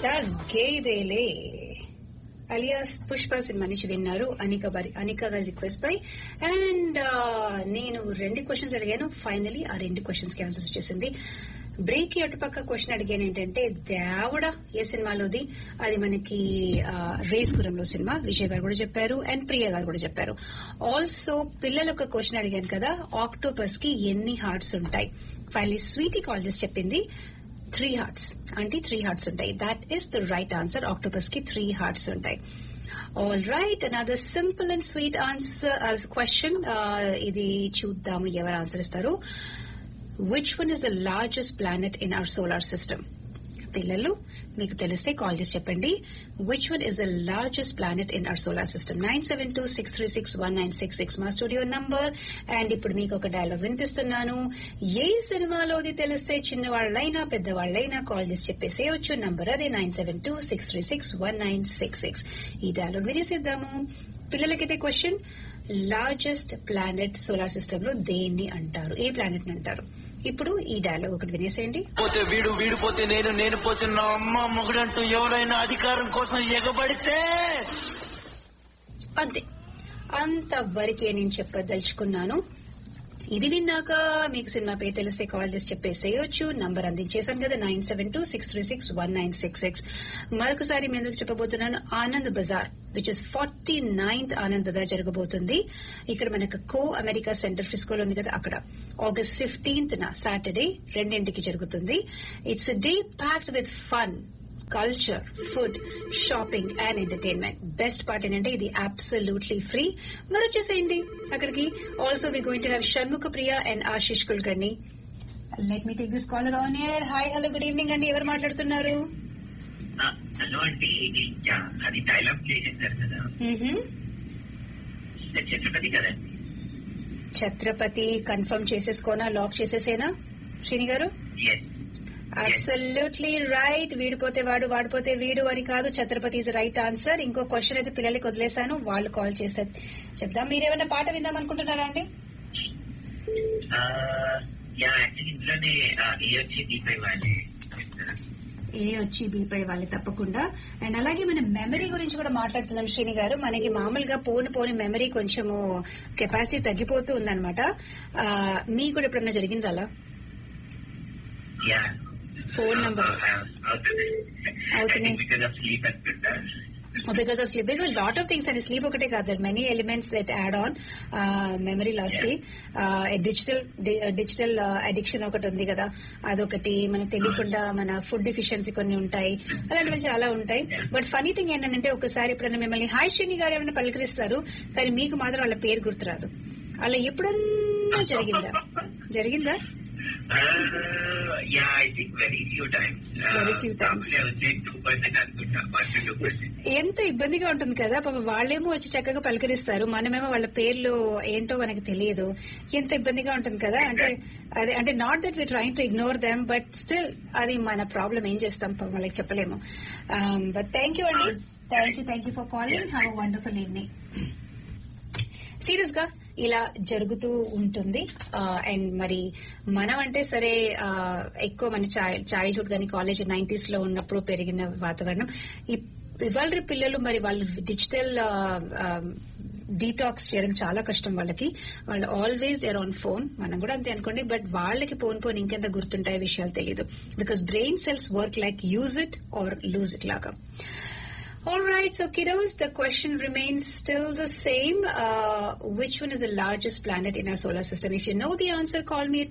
తగ్గేదేలే alias Pushpa cinema నుంచి విన్నారు అనిక గారి అనిక గారి రిక్వెస్ట్ పై అండ్ నేను రెండు క్వశ్చన్స్ అడిగాను ఫైనలీ ఆ రెండు క్వశ్చన్స్ కి ఆన్సర్స్ వచ్చేసింది బ్రేక్ కి అటుపక్క క్వశ్చన్ అడిగాను ఏంటంటే దేవడ ఏ సినిమాలోది అది మనకి రేస్ గురంలో సినిమా విజయ్ గారు కూడా చెప్పారు అండ్ ప్రియ గారు కూడా చెప్పారు ఆల్సో పిల్లలు ఒక క్వశ్చన్ అడిగాను కదా ఆక్టోపస్ కి ఎన్ని హార్ట్స్ ఉంటాయి ఫైనలీ స్వీటీ కాల్ చేసి చెప్పింది త్రీ హార్ట్స్ అంటే త్రీ హార్ట్స్ ఉంటాయి that is the right answer octopus కి త్రీ హార్ట్స్ ఉంటాయి all right another simple and sweet answer question ఇది చూద్దాము ఎవరు ఆన్సర్ ఇస్తారు which one is the largest planet in our solar system పిల్లలు మీకు తెలిస్తే కాల్ చేసి చెప్పండి which one is the largest planet in our solar system nine seven two six three six one nine six six మా studio number and ఇప్పుడు మీకు ఒక dialogue వినిపిస్తున్నాను ఏ సినిమాలోది తెలిస్తే చిన్నవాళ్ళైనా పెద్దవాళ్ళైనా కాల్ చేసి చెప్పేసేయచ్చు నంబర్ అదే nine seven two six three six one nine six six ఈ డైలాగ్ వినేసిద్దాము పిల్లలకైతే question largest planet solar system లో దేన్ని అంటారు ఏ ప్లానెట్ అంటారు ఇప్పుడు ఈ డైలాగ్ ఒకటి వినేసేయండి పోతే వీడు వీడు పోతే నేను నేను పోతే నా అమ్మ మొగుడంటూ ఎవరైనా అధికారం కోసం ఎగబడితే అంతే అంతవరకే నేను చెప్పదలుచుకున్నాను ఇది విన్నాక మీకు సినిమా పేరు తెలిస్తే కాల్ చేసి చెప్పేసేయొచ్చు నంబర్ అందించేశాను కదా nine seven two six three six one nine six six మరొకసారి మీ ఎందుకు చెప్పబోతున్నాను Anand Bazaar which is forty ninth Anand Bazaar జరగబోతుంది ఇక్కడ మనకు కో అమెరికా సెంటర్ ఫిస్కోలో ఉంది కదా అక్కడ ఆగస్ట్ ఫిఫ్టీన్త్ న సాటర్డే రెండింటికి జరుగుతుంది it's day packed with fun culture food shopping and entertainment best part ఏంటంటే ఇది అబ్సల్యూట్లీ ఫ్రీ మరి వచ్చేసేయండి అక్కడికి also we going to have Shanmukha Priya and Ashish Kulkarni let me take this caller on air hi hello good evening అండి ఎవరు మాట్లాడుతున్నారు hello అంటే ఇది యా, అది డైలాగ్ ప్లే చేశారు కదా మ్హూ. ఛత్రపతి కదండి ఛత్రపతి కన్ఫర్మ్ చేసేసుకోనా లాక్ చేసేసేనా శ్రీని గారు ఎస్ అబ్సల్యూట్లీ రైట్ వీడిపోతే వాడు వాడిపోతే వీడు అని కాదు ఛత్రపతి ఇస్ రైట్ ఆన్సర్ ఇంకో క్వశ్చన్ అయితే పిల్లలకి వదిలేశాను వాళ్ళు కాల్ చేశారు చెప్దాం మీరేమైనా పాట విందాం అనుకుంటున్నారా అండి యా యాక్చువల్లీ ఇందులోనే ఆ, ఏ వచ్చి దీపై వాళ్ళే చెప్తారు. ఏ వచ్చి బీపై వాళ్ళు తప్పకుండా అండ్ అలాగే మనం మెమరీ గురించి కూడా మాట్లాడుతున్నాం శ్రీని గారు మనకి మామూలుగా పోను పోని మెమరీ కొంచెము కెపాసిటీ తగ్గిపోతూ ఉందన్నమాట ఆ, మీకు కూడా ఎప్పుడన్నా జరిగిందా అలా యా ఫోన్ నంబర్ అవుతుంది అవుతున్నాయి. బికాస్ ఆఫ్ స్లీప్ అనుకుంటా because of sleep because lot of things and sleep ఒకటే కాదు many elements that add on memory loss కి డిజిటల్ డిజిటల్ అడిక్షన్ ఒకటి ఉంది కదా అదొకటి మనకు తెలియకుండా మన ఫుడ్ డిఫిషియన్సీ కొన్ని ఉంటాయి అలాంటివి చాలా ఉంటాయి బట్ ఫనీ థింగ్ ఏంటంటే ఒకసారి ఎప్పుడైనా మిమ్మల్ని హాయ్ శ్రీని గారు ఏమైనా పలకరిస్తారు కానీ మీకు మాత్రం వాళ్ళ పేరు గుర్తురాదు అలా ఎప్పుడన్నా జరిగిందా జరిగిందా yeah I think very few times Very few times. వచ్చే టూ పర్సెంట్ అనుకుంటా వన్ టు టూ పర్సెంట్ ఎంత ఇబ్బందిగా ఉంటుంది కదా పాప వాళ్ళేమో వచ్చి చక్కగా పలకరిస్తారు మనమేమో వాళ్ళ పేర్లు ఏంటో మనకి తెలియదు ఎంత ఇబ్బందిగా ఉంటుంది కదా అంటే అదే అంటే not that we trying to ignore them but still అది మన ప్రాబ్లం ఏం చేస్తాం పాపం వాళ్ళకి చెప్పలేము బట్ థ్యాంక్ యూ అండి thank you thank you for calling have a wonderful evening serious గా ఇలా జరుగుతూ ఉంటుంది అండ్ మరి మనం అంటే సరే ఆ, ఎక్కువ మన చైల్డ్హుడ్ కానీ కాలేజ్ నైన్టీస్ లో ఉన్నప్పుడు పెరిగిన వాతావరణం ఇప్- ఇవాళ రేపు పిల్లలు మరి వాళ్ళు డిజిటల్ డీటాక్స్ చేయడం చాలా కష్టం వాళ్ళకి వాళ్ళు ఆల్వేస్ దేర్ ఆన్ ఫోన్ మనం కూడా అంతే అనుకోండి బట్ వాళ్ళకి పోన్ పోన్ ఇంకెంత గుర్తుంటాయో విషయాలు తెలియదు because brain cells work like use it or lose it లాగా All right, so kiddos, the question remains still the same. Uh, which one is the largest planet in our solar system? If you know the answer, call me at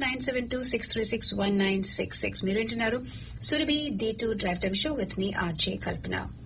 972-636-1966. మీరు వింటున్నారు Surabhi D2 Drive Time Show with me, RJ Kalpana.